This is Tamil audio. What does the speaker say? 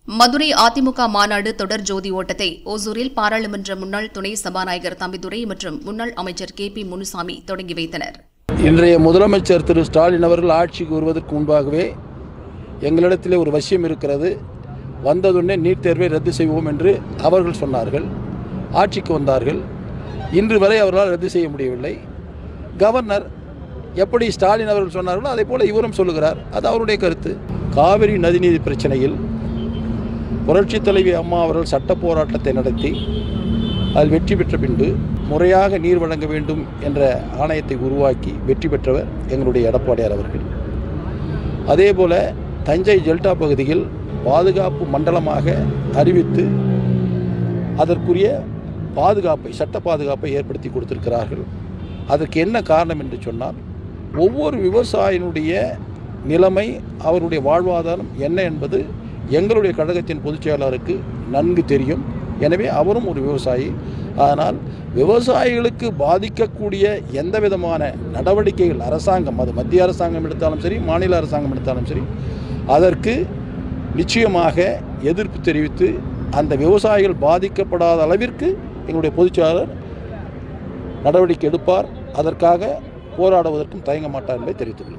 மதுரை அதிமுக மாநாடு தொடர் ஜோதி ஓட்டத்தை ஓசூரில் பாராளுமன்ற முன்னாள் துணை சபாநாயகர் தம்பிதுரை மற்றும் முன்னாள் அமைச்சர் கே பி முனுசாமி தொடங்கி வைத்தனர் இன்றைய முதலமைச்சர் திரு ஸ்டாலின் அவர்கள் ஆட்சிக்கு வருவதற்கு முன்பாகவே எங்களிடத்திலே ஒரு வசியம் இருக்கிறது வந்ததுடனே நீட் தேர்வை ரத்து செய்வோம் என்று அவர்கள் சொன்னார்கள் ஆட்சிக்கு வந்தார்கள் இன்று வரை அவர்களால் ரத்து செய்ய முடியவில்லை கவர்னர் எப்படி ஸ்டாலின் அவர்கள் சொன்னார்களோ அதே போல இவரும் சொல்லுகிறார் அது அவருடைய கருத்து காவிரி நதிநீர் பிரச்சனையில் புரட்சித் தலைவி அம்மா அவர்கள் சட்ட போராட்டத்தை நடத்தி அதில் வெற்றி பெற்ற பின்பு முறையாக நீர் வழங்க வேண்டும் என்ற ஆணையத்தை உருவாக்கி வெற்றி பெற்றவர் எங்களுடைய எடப்பாடியார் அவர்கள் அதேபோல தஞ்சை டெல்டா பகுதியில் பாதுகாப்பு மண்டலமாக அறிவித்து அதற்குரிய பாதுகாப்பை சட்ட பாதுகாப்பை ஏற்படுத்தி கொடுத்திருக்கிறார்கள் அதற்கு என்ன காரணம் என்று சொன்னால் ஒவ்வொரு விவசாயினுடைய நிலைமை அவருடைய வாழ்வாதாரம் என்ன என்பது எங்களுடைய கழகத்தின் பொதுச் செயலாளருக்கு நன்கு தெரியும் எனவே அவரும் ஒரு விவசாயி ஆனால் விவசாயிகளுக்கு பாதிக்கக்கூடிய எந்த விதமான நடவடிக்கைகள் அரசாங்கம் அது மத்திய அரசாங்கம் எடுத்தாலும் சரி மாநில அரசாங்கம் எடுத்தாலும் சரி அதற்கு நிச்சயமாக எதிர்ப்பு தெரிவித்து அந்த விவசாயிகள் பாதிக்கப்படாத அளவிற்கு எங்களுடைய பொதுச் செயலாளர் நடவடிக்கை எடுப்பார் அதற்காக போராடுவதற்கும் தயங்க மாட்டார் என்பதை தெரிவித்துள்ளேன்